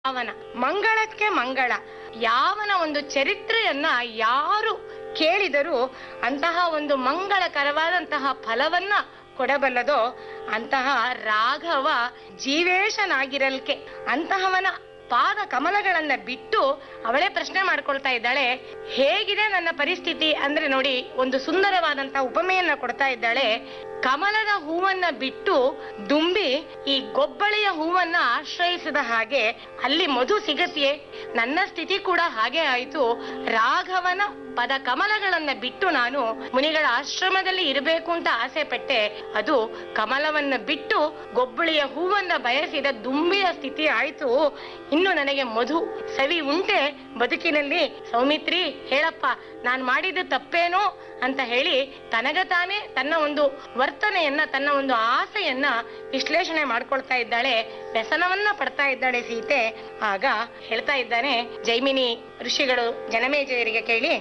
ಅವನ ಮಂಗಳಕ್ಕೆ ಮಂಗಳ ಯಾವನ ಒಂದು ಚರಿತ್ರೆಯನ್ನ ಯಾರು ಕೇಳಿದರೂ ಅಂತಹ ಒಂದು ಮಂಗಳಕರವಾದಂತಹ ಫಲವನ್ನ ಕೊಡಬಲ್ಲದೋ ಅಂತಹ ರಾಘವ ಜೀವೇಶನಾಗಿರಲ್ಕೆ ಅಂತಹವನ ಪಾದ ಕಮಲಗಳನ್ನ ಬಿಟ್ಟು ಅವಳೇ ಪ್ರಶ್ನೆ ಮಾಡ್ಕೊಳ್ತಾ ಇದ್ದಾಳೆ ಹೇಗಿದೆ ನನ್ನ ಪರಿಸ್ಥಿತಿ ಅಂದ್ರೆ ನೋಡಿ ಒಂದು ಸುಂದರವಾದಂತಹ ಉಪಮೆಯನ್ನ ಕೊಡ್ತಾ ಇದ್ದಾಳೆ ಕಮಲದ ಹೂವನ್ನ ಬಿಟ್ಟು ದುಂಬಿ ಈ ಗೊಬ್ಬಳೆಯ ಹೂವನ್ನ ಆಶ್ರಯಿಸಿದ ಹಾಗೆ ಅಲ್ಲಿ ಮಧು ಸಿಗತಿಯೇ ನನ್ನ ಸ್ಥಿತಿ ಕೂಡ ಹಾಗೆ ಆಯ್ತು ರಾಘವನ ಪದ ಕಮಲಗಳನ್ನ ಬಿಟ್ಟು ನಾನು ಮುನಿಗಳ ಆಶ್ರಮದಲ್ಲಿ ಇರಬೇಕು ಅಂತ ಆಸೆ ಪಟ್ಟೆ ಅದು ಕಮಲವನ್ನ ಬಿಟ್ಟು ಗೊಬ್ಬಳಿಯ ಹೂವನ್ನ ಬಯಸಿದ ದುಂಬಿಯ ಸ್ಥಿತಿ ಆಯ್ತು ಇನ್ನು ನನಗೆ ಮಧು ಸವಿ ಉಂಟೆ ಬದುಕಿನಲ್ಲಿ ಸೌಮಿತ್ರಿ ಹೇಳಪ್ಪ ನಾನ್ ಮಾಡಿದ್ದು ತಪ್ಪೇನೋ ಅಂತ ಹೇಳಿ ತನಗ ತಾನೇ ತನ್ನ ಒಂದು ವರ್ತನೆಯನ್ನ ತನ್ನ ಒಂದು ಆಸೆಯನ್ನ ವಿಶ್ಲೇಷಣೆ ಮಾಡ್ಕೊಳ್ತಾ ಇದ್ದಾಳೆ ವ್ಯಸನವನ್ನ ಪಡ್ತಾ ಇದ್ದಾಳೆ ಸೀತೆ ಆಗ ಹೇಳ್ತಾ ಇದ್ದಾನೆ ಜೈಮಿನಿ ಋಷಿಗಳು ಜನಮೇಜಯರಿಗೆ ಕೇಳಿ